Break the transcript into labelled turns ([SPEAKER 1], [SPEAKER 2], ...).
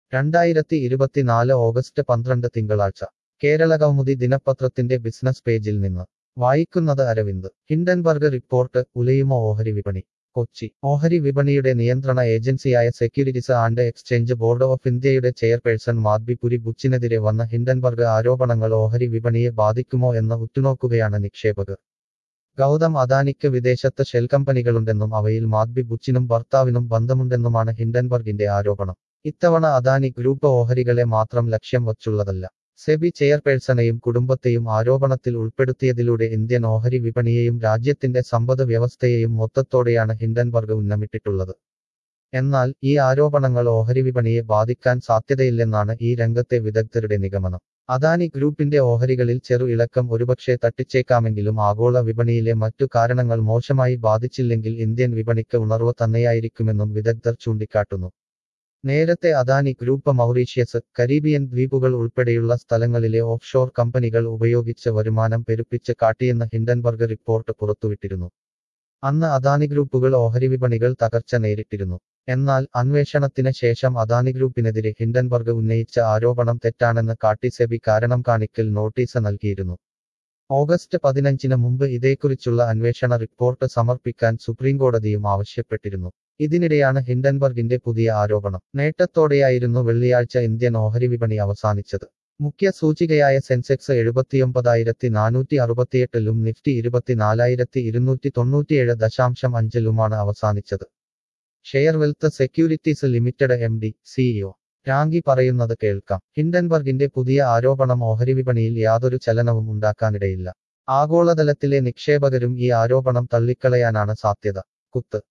[SPEAKER 1] രണ്ടായിരത്തി ഇരുപത്തിനാല് ഓഗസ്റ്റ് പന്ത്രണ്ട് തിങ്കളാഴ്ച കേരള കൗമുദി ദിനപത്രത്തിന്റെ ബിസിനസ് പേജിൽ നിന്ന് വായിക്കുന്നത് അരവിന്ദ് ഹിൻഡൻബർഗ് റിപ്പോർട്ട് ഉലയുമോ ഓഹരി വിപണി കൊച്ചി ഓഹരി വിപണിയുടെ നിയന്ത്രണ ഏജൻസിയായ securities and exchange board of ഇന്ത്യയുടെ ചെയർപേഴ്സൺ മാദ്ബി പുരി ബുച്ചിനെതിരെ വന്ന ഹിൻഡൻബർഗ് ആരോപണങ്ങൾ ഓഹരി വിപണിയെ ബാധിക്കുമോ എന്ന് ഉറ്റുനോക്കുകയാണ് നിക്ഷേപകർ ഗൗതം അദാനിക്ക് വിദേശത്ത് ഷെൽ കമ്പനികളുണ്ടെന്നും അവയിൽ മാദ്ബി ബുച്ചിനും ഭർത്താവിനും ബന്ധമുണ്ടെന്നുമാണ് ഹിൻഡൻബർഗിന്റെ ആരോപണം ഇത്തവണ അദാനി ഗ്രൂപ്പ് ഓഹരികളെ മാത്രം ലക്ഷ്യം വച്ചുള്ളതല്ല സെബി ചെയർപേഴ്സണെയും കുടുംബത്തെയും ആരോപണത്തിൽ ഉൾപ്പെടുത്തിയതിലൂടെ ഇന്ത്യൻ ഓഹരി വിപണിയെയും രാജ്യത്തിന്റെ സമ്പദ് വ്യവസ്ഥയെയും മൊത്തത്തോടെയാണ് ഹിൻഡൻബർഗ് ഉന്നമിട്ടിട്ടുള്ളത് എന്നാൽ ഈ ആരോപണങ്ങൾ ഓഹരി വിപണിയെ ബാധിക്കാൻ സാധ്യതയില്ലെന്നാണ് ഈ രംഗത്തെ വിദഗ്ധരുടെ നിഗമനം അദാനി ഗ്രൂപ്പിന്റെ ഓഹരികളിൽ ചെറു ഇളക്കം ഒരുപക്ഷെ തട്ടിച്ചേക്കാമെങ്കിലും ആഗോള വിപണിയിലെ മറ്റു കാരണങ്ങൾ മോശമായി ബാധിച്ചില്ലെങ്കിൽ ഇന്ത്യൻ വിപണിക്ക് ഉണർവ് തന്നെയായിരിക്കുമെന്നും വിദഗ്ധർ ചൂണ്ടിക്കാട്ടുന്നു നേരത്തെ അദാനി ഗ്രൂപ്പ് മൗറീഷ്യസ് കരീബിയൻ ദ്വീപുകൾ ഉൾപ്പെടെയുള്ള സ്ഥലങ്ങളിലെ ഓഫ്ഷോർ കമ്പനികൾ ഉപയോഗിച്ച് വരുമാനം പെരുപ്പിച്ച് കാട്ടിയെന്ന് ഹിൻഡൻബർഗ് റിപ്പോർട്ട് പുറത്തുവിട്ടിരുന്നു അന്ന് അദാനി ഗ്രൂപ്പുകൾ ഓഹരി വിപണികൾ തകർച്ച നേരിട്ടിരുന്നു എന്നാൽ അന്വേഷണത്തിന് ശേഷം അദാനി ഗ്രൂപ്പിനെതിരെ ഹിൻഡൻബർഗ് ഉന്നയിച്ച ആരോപണം തെറ്റാണെന്ന് കാട്ടി സെബി കാരണം കാണിക്കൽ നോട്ടീസ് നൽകിയിരുന്നു ഓഗസ്റ്റ് പതിനഞ്ചിന് മുമ്പ് ഇതേക്കുറിച്ചുള്ള അന്വേഷണ റിപ്പോർട്ട് സമർപ്പിക്കാൻ സുപ്രീംകോടതിയും ആവശ്യപ്പെട്ടിരുന്നു ഇതിനിടെയാണ് ഹിൻഡൻബർഗിന്റെ പുതിയ ആരോപണം നേട്ടത്തോടെയായിരുന്നു വെള്ളിയാഴ്ച ഇന്ത്യൻ ഓഹരി വിപണി അവസാനിച്ചത് മുഖ്യ സൂചികയായ സെൻസെക്സ് എഴുപത്തിയൊമ്പതായിരത്തി നാനൂറ്റി അറുപത്തിയെട്ടിലും നിഫ്റ്റി ഇരുപത്തിനാലായിരത്തി ഇരുന്നൂറ്റി തൊണ്ണൂറ്റിയേഴ് ദശാംശം അഞ്ചിലുമാണ് അവസാനിച്ചത് share wealth securities limited M D CEO Ranki പറയുന്നത് കേൾക്കാം ഹിൻഡൻബർഗിന്റെ പുതിയ ആരോപണം ഓഹരി വിപണിയിൽ യാതൊരു ചലനവും ഉണ്ടാക്കാനിടയില്ല ആഗോളതലത്തിലെ നിക്ഷേപകരും ഈ ആരോപണം തള്ളിക്കളയാനാണ് സാധ്യത കുത്ത്